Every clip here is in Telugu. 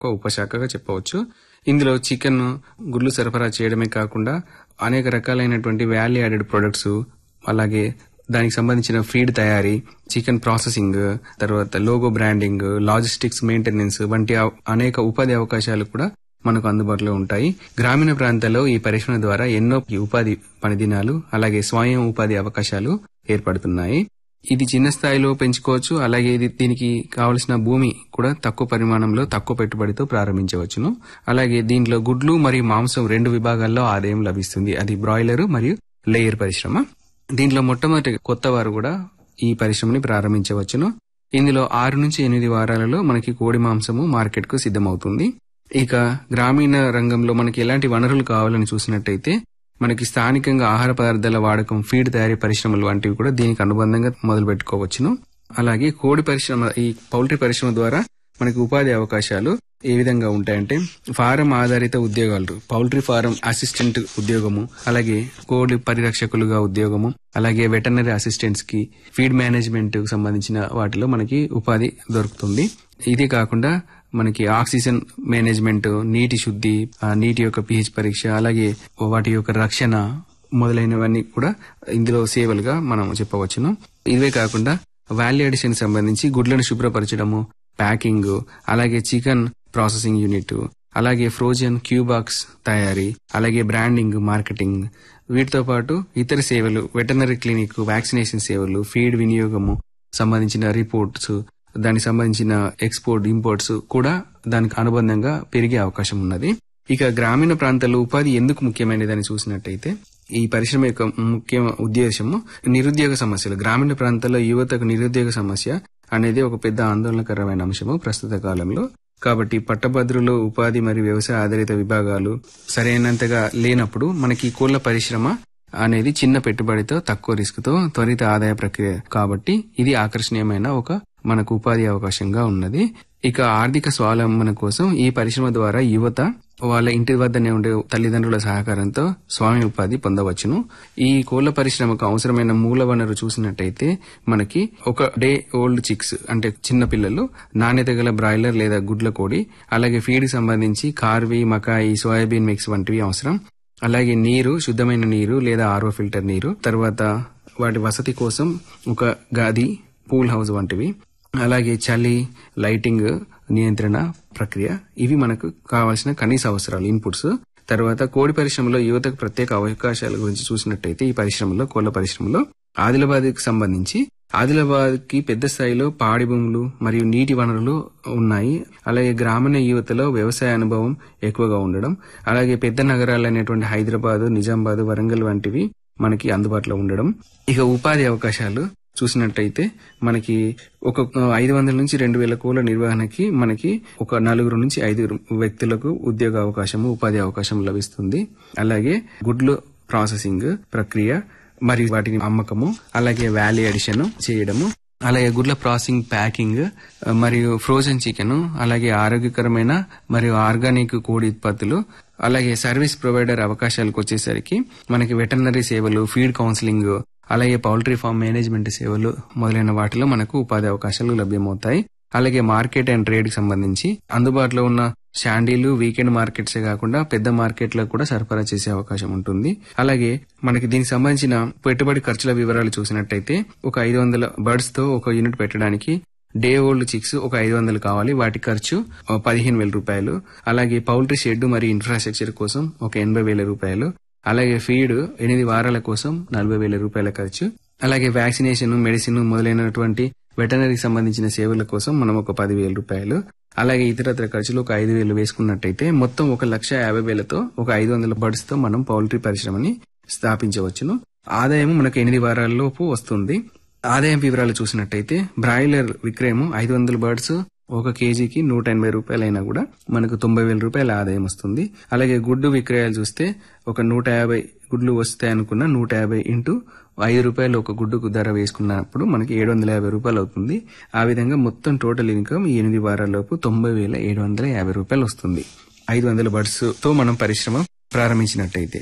ఒక ఉపశాఖగా చెప్పవచ్చు ఇందులో చికెన్ గుడ్లు సరఫరా చేయడమే కాకుండా అనేక రకాలైనటువంటి వాల్యూ యాడెడ్ ప్రొడక్ట్స్ అలాగే దానికి సంబంధించిన ఫీడ్ తయారీ చికెన్ ప్రాసెసింగ్ తర్వాత లోగో బ్రాండింగ్ లాజిస్టిక్స్ మెయింటెనెన్స్ వంటి అవ- అనేక ఉపాధి అవకాశాలు కూడా మనకు అందుబాటులో ఉంటాయి గ్రామీణ ప్రాంతాల్లో ఈ పరిశ్రమ ద్వారా ఎన్నో ఉపాధి పని దినాలు అలాగే స్వయం ఉపాధి అవకాశాలు ఏర్పడుతున్నాయి ఇది చిన్న స్థాయిలో పెంచుకోవచ్చు అలాగే ఇది దీనికి కావలసిన భూమి కూడా తక్కువ పరిమాణంలో తక్కువ పెట్టుబడితో ప్రారంభించవచ్చును అలాగే దీంట్లో గుడ్లు మరియు మాంసం రెండు విభాగాల్లో ఆదాయం లభిస్తుంది అది బ్రాయిలర్ మరియు లేయర్ పరిశ్రమ దీంట్లో మొట్టమొదటి కొత్త వారు కూడా ఈ పరిశ్రమని ప్రారంభించవచ్చును ఇందులో ఆరు నుంచి ఎనిమిది వారాలలో మనకి కోడి మాంసము మార్కెట్ కు సిద్ధమవుతుంది ఇక గ్రామీణ రంగంలో మనకి ఎలాంటి వనరులు కావాలని చూసినట్టయితే మనకి స్థానికంగా ఆహార పదార్థాల వాడకం ఫీడ్ తయారీ పరిశ్రమలు వంటివి కూడా దీనికి అనుబంధంగా మొదలు పెట్టుకోవచ్చును అలాగే కోడి పరిశ్రమ ఈ పౌల్ట్రీ పరిశ్రమ ద్వారా మనకి ఉపాధి అవకాశాలు ఏ విధంగా ఉంటాయంటే ఫారం ఆధారిత ఉద్యోగాలు పౌల్ట్రీ ఫారం అసిస్టెంట్ ఉద్యోగము అలాగే కోడి పరిరక్షకులుగా ఉద్యోగము అలాగే వెటర్నరీ అసిస్టెంట్స్ కి ఫీడ్ మేనేజ్మెంట్ కు సంబంధించిన వాటిలో మనకి ఉపాధి దొరుకుతుంది ఇది కాకుండా మనకి ఆక్సిజన్ మేనేజ్మెంట్ నీటి శుద్ధి ఆ నీటి యొక్క పిహెచ్ పరీక్ష అలాగే వాటి యొక్క రక్షణ మొదలైనవన్నీ కూడా ఇందులో సేవలుగా మనం చెప్పవచ్చును ఇవే కాకుండా వాల్యూ అడిషన్ సంబంధించి గుడ్లను శుభ్రపరచడము ప్యాకింగ్ అలాగే చికెన్ ప్రాసెసింగ్ యూనిట్ అలాగే ఫ్రోజన్ క్యూబాక్స్ తయారీ అలాగే బ్రాండింగ్ మార్కెటింగ్ వీటితో పాటు ఇతర సేవలు వెటర్నరీ క్లినిక్ వ్యాక్సినేషన్ సేవలు ఫీడ్ వినియోగము సంబంధించిన రిపోర్ట్స్ దానికి సంబంధించిన ఎక్స్పోర్ట్ ఇంపోర్ట్స్ కూడా దానికి అనుబంధంగా పెరిగే అవకాశం ఉన్నది ఇక గ్రామీణ ప్రాంతాల్లో ఉపాధి ఎందుకు ముఖ్యమైనదని చూసినట్టయితే ఈ పరిశ్రమ యొక్క ముఖ్య ఉద్దేశము నిరుద్యోగ సమస్యలు గ్రామీణ ప్రాంతాల్లో యువతకు నిరుద్యోగ సమస్య అనేది ఒక పెద్ద ఆందోళనకరమైన అంశము ప్రస్తుత కాలంలో కాబట్టి పట్టభద్రులు ఉపాధి మరియు వ్యవసాయ ఆధారిత విభాగాలు సరైనంతగా లేనప్పుడు మనకి ఈ కోళ్ల పరిశ్రమ అనేది చిన్న పెట్టుబడితో తక్కువ రిస్క్ తో త్వరిత ఆదాయ ప్రక్రియ కాబట్టి ఇది ఆకర్షణీయమైన ఒక మనకు ఉపాధి అవకాశంగా ఉన్నది ఇక ఆర్థిక స్వావలంబన కోసం ఈ పరిశ్రమ ద్వారా యువత వాళ్ళ ఇంటి వద్దనే ఉండే తల్లిదండ్రుల సహకారంతో స్వామి ఉపాధి పొందవచ్చును ఈ కోళ్ల పరిశ్రమకు అవసరమైన మూల వనరు చూసినట్టయితే మనకి ఒక డే ఓల్డ్ చిక్స్ అంటే చిన్న పిల్లలు నాణ్యత గల బ్రాయిలర్ లేదా గుడ్ల కోడి అలాగే ఫీడ్ సంబంధించి కార్వి మకాయి సోయాబీన్ మిక్స్ వంటివి అవసరం అలాగే నీరు శుద్ధమైన నీరు లేదా ఆరో ఫిల్టర్ నీరు తర్వాత వాటి వసతి కోసం ఒక గది పూల్ హౌస్ వంటివి అలాగే చలి లైటింగ్ నియంత్రణ ప్రక్రియ ఇవి మనకు కావాల్సిన కనీస అవసరాలు ఇన్పుట్స్ తర్వాత కోడి పరిశ్రమలో యువతకు ప్రత్యేక అవకాశాల గురించి చూసినట్టయితే ఈ పరిశ్రమలో కోళ్ల పరిశ్రమలో ఆదిలాబాద్ కి సంబంధించి ఆదిలాబాద్ కి పెద్ద స్థాయిలో పాడి భూములు మరియు నీటి వనరులు ఉన్నాయి అలాగే గ్రామీణ యువతలో వ్యవసాయ అనుభవం ఎక్కువగా ఉండడం అలాగే పెద్ద నగరాలైనటువంటి హైదరాబాద్ నిజామాబాద్ వరంగల్ వంటివి మనకి అందుబాటులో ఉండడం ఇక ఉపాధి అవకాశాలు చూసినట్టయితే మనకి ఒక ఐదు వందల నుంచి రెండు వేల కోళ్ల నిర్వహణకి మనకి ఒక నలుగురు నుంచి ఐదుగురు వ్యక్తులకు ఉద్యోగ అవకాశము ఉపాధి అవకాశం లభిస్తుంది అలాగే గుడ్లు ప్రాసెసింగ్ ప్రక్రియ మరియు వాటిని అమ్మకము అలాగే వాల్యూ అడిషన్ చేయడము అలాగే గుడ్ల ప్రాసెసింగ్ ప్యాకింగ్ మరియు ఫ్రోజన్ చికెన్ అలాగే ఆరోగ్యకరమైన మరియు ఆర్గానిక్ కోడి ఉత్పత్తులు అలాగే సర్వీస్ ప్రొవైడర్ అవకాశాలకు వచ్చేసరికి మనకి వెటర్నరీ సేవలు ఫీడ్ కౌన్సిలింగ్ అలాగే పౌల్ట్రీ ఫామ్ మేనేజ్మెంట్ సేవలు మొదలైన వాటిలో మనకు ఉపాధి అవకాశాలు లభ్యమవుతాయి అలాగే మార్కెట్ అండ్ ట్రేడ్ కి సంబంధించి అందుబాటులో ఉన్న షాండీలు వీకెండ్ మార్కెట్సే కాకుండా పెద్ద మార్కెట్లకు కూడా సరఫరా చేసే అవకాశం ఉంటుంది అలాగే మనకి దీనికి సంబంధించిన పెట్టుబడి ఖర్చుల వివరాలు చూసినట్టయితే ఒక ఐదు వందల బర్డ్స్ తో ఒక యూనిట్ పెట్టడానికి డే ఓల్డ్ చిక్స్ ఒక ఐదు వందలు కావాలి వాటి ఖర్చు ఆ, పదిహేను వేల రూపాయలు అలాగే పౌల్ట్రీ షెడ్ మరియు ఇన్ఫ్రాస్ట్రక్చర్ కోసం ఒక ఎనభై వేల రూపాయలు అలాగే ఫీడ్ ఎనిమిది వారాల కోసం నలభై వేల రూపాయల ఖర్చు అలాగే వ్యాక్సినేషన్ మెడిసిన్ మొదలైనటువంటి వెటనరీకి సంబంధించిన సేవల కోసం మనం ఒక పదివేల రూపాయలు అలాగే ఇతరత్ర ఖర్చులు ఒక ఐదు వేలు వేసుకున్నట్టయితే మొత్తం ఒక లక్ష యాభై వేలతో ఒక ఐదు వందల బర్డ్స్ తో మనం పౌల్ట్రీ పరిశ్రమని స్థాపించవచ్చును ఆదాయం మనకు ఎనిమిది వారాల్లోపు వస్తుంది ఆదాయం వివరాలు చూసినట్టయితే బ్రాయిలర్ విక్రయం ఐదు వందల బర్డ్స్ ఒక కేజీకి నూట ఎనభై రూపాయలు అయినా కూడా మనకు తొంభై వేల రూపాయల ఆదాయం వస్తుంది అలాగే గుడ్డు విక్రయాలు చూస్తే ఒక నూట యాభై గుడ్లు వస్తాయి అనుకున్న నూట యాభై ఇంటూ ఐదు రూపాయలు ఒక గుడ్డుకు ధర వేసుకున్నప్పుడు మనకి ఏడు వందల యాభై రూపాయలు అవుతుంది ఆ విధంగా మొత్తం టోటల్ ఇన్కమ్ ఈ ఎనిమిది వారాల్లోపు తొంభై వేల ఏడు వందల యాభై రూపాయలు వస్తుంది ఐదు వందల బర్డ్స్ తో మనం పరిశ్రమ ప్రారంభించినట్టయితే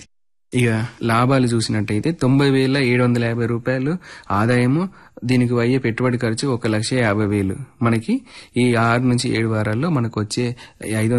ఇక లాభాలు చూసినట్టయితే తొంభై వేల ఏడు వందల యాభై రూపాయలు ఆదాయము దీనికి అయ్యే పెట్టుబడి ఖర్చు ఒక లక్ష యాభై వేలు మనకి ఈ ఆరు నుంచి ఏడు వారాల్లో మనకు వచ్చే ఐదు